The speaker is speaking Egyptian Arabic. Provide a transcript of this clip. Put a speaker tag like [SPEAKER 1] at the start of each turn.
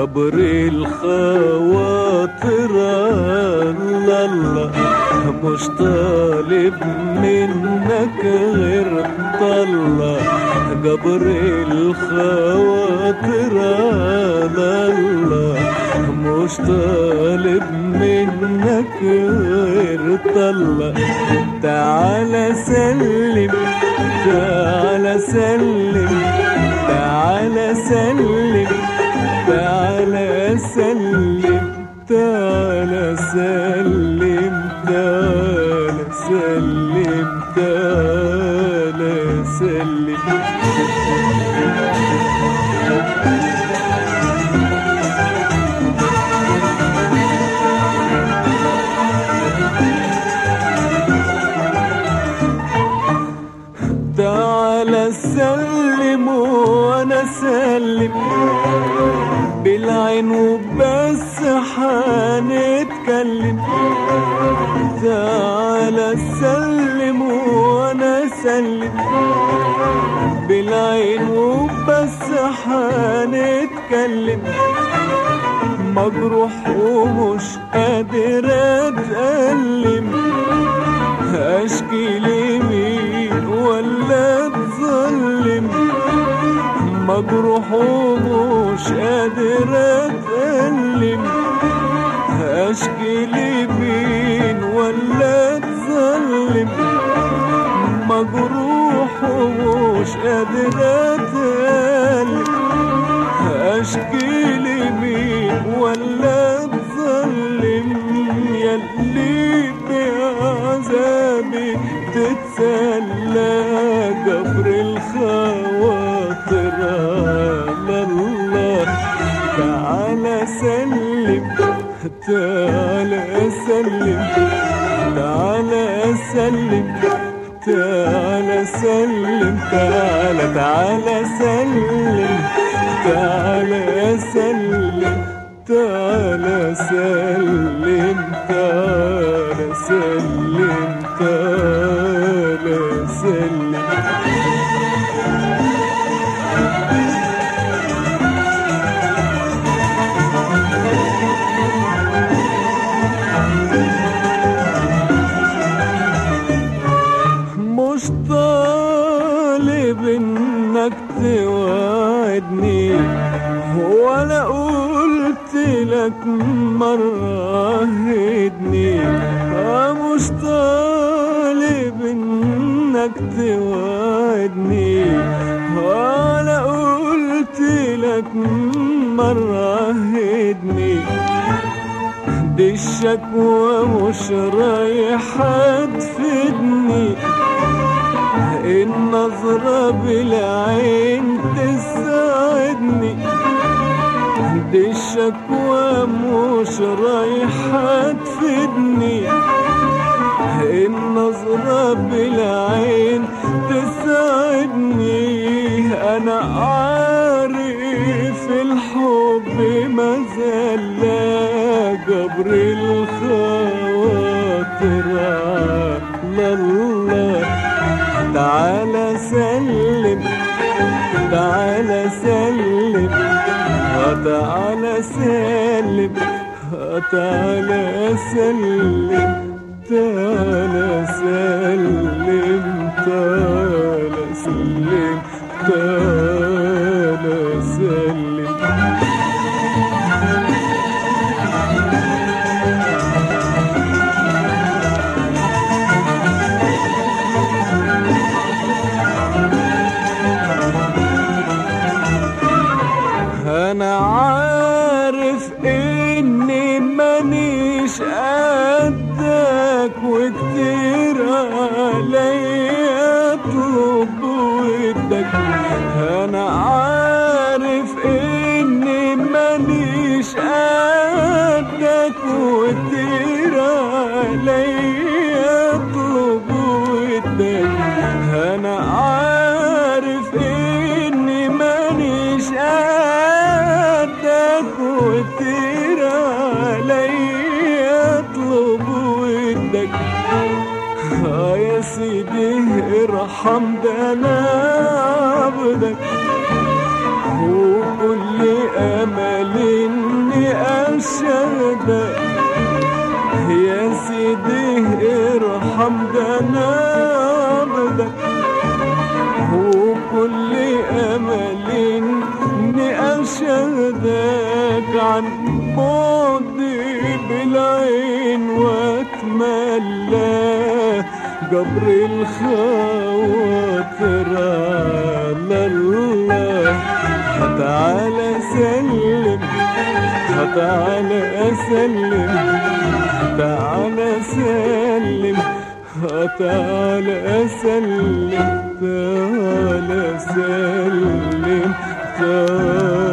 [SPEAKER 1] جبر الخواطر الله الله مش طالب منك غير طلع جبر الخواطر الله مش طالب منك غير طلع تعالى سلم تعالى سلم تعالى سلم تعالى سلم تعالى سلم تعالى سلم تعالى سلم تعالى سلم وانا سلم بالعين وبس حنتكلم تعالى سلم وانا سلم بالعين وبس حنتكلم مجروح ومش قادر اتألم اشكي لمين ولا اتظلم مجروح ومش قادر اتألم اشكي لمين ولا اتظلم مجروح ومش قادر اتألم اشكي لمين ولا اتظلم يلي بعذابي تتسلى جبر الخواطر على الله تعالى سلم تعالى سلم تعالى سلم تعالى سلم تعالى تعالى سلم تعالى سلم تعالى سلم تعالى سلم تعالى سلم مش طالب انك توعدني ولا قلت لك مرة هدني مش طالب انك توعدني ولا قلت لك مرة هدني دي الشكوى مش رايحة تفيدني النظرة بالعين تساعدني دي الشكوى مش رايحة تفيدني النظرة بالعين تساعدني أنا عارف الحب ما زال جبر الخواطر على الله تعالى سلم تعالى سلم تعالى سلم تعالى سلم تعالى سلم تعالى سلم تعالى سلم انا عارف اني مانيش قدك وكتير عليا اطلب ودك انا عارف اني مانيش قدك وكتير عليا اطلب ودك انا عارف اني مانيش قدك وكتير عليا اطلب ودك آه يا سيدي ارحم ده انا عبدك وكل امل بعدك عن بعدي بالعين واتملى جبر الخواطر على الله تعالى سلم تعالى اسلم تعالى سلم تعالى سلم تعالى سلم تعالى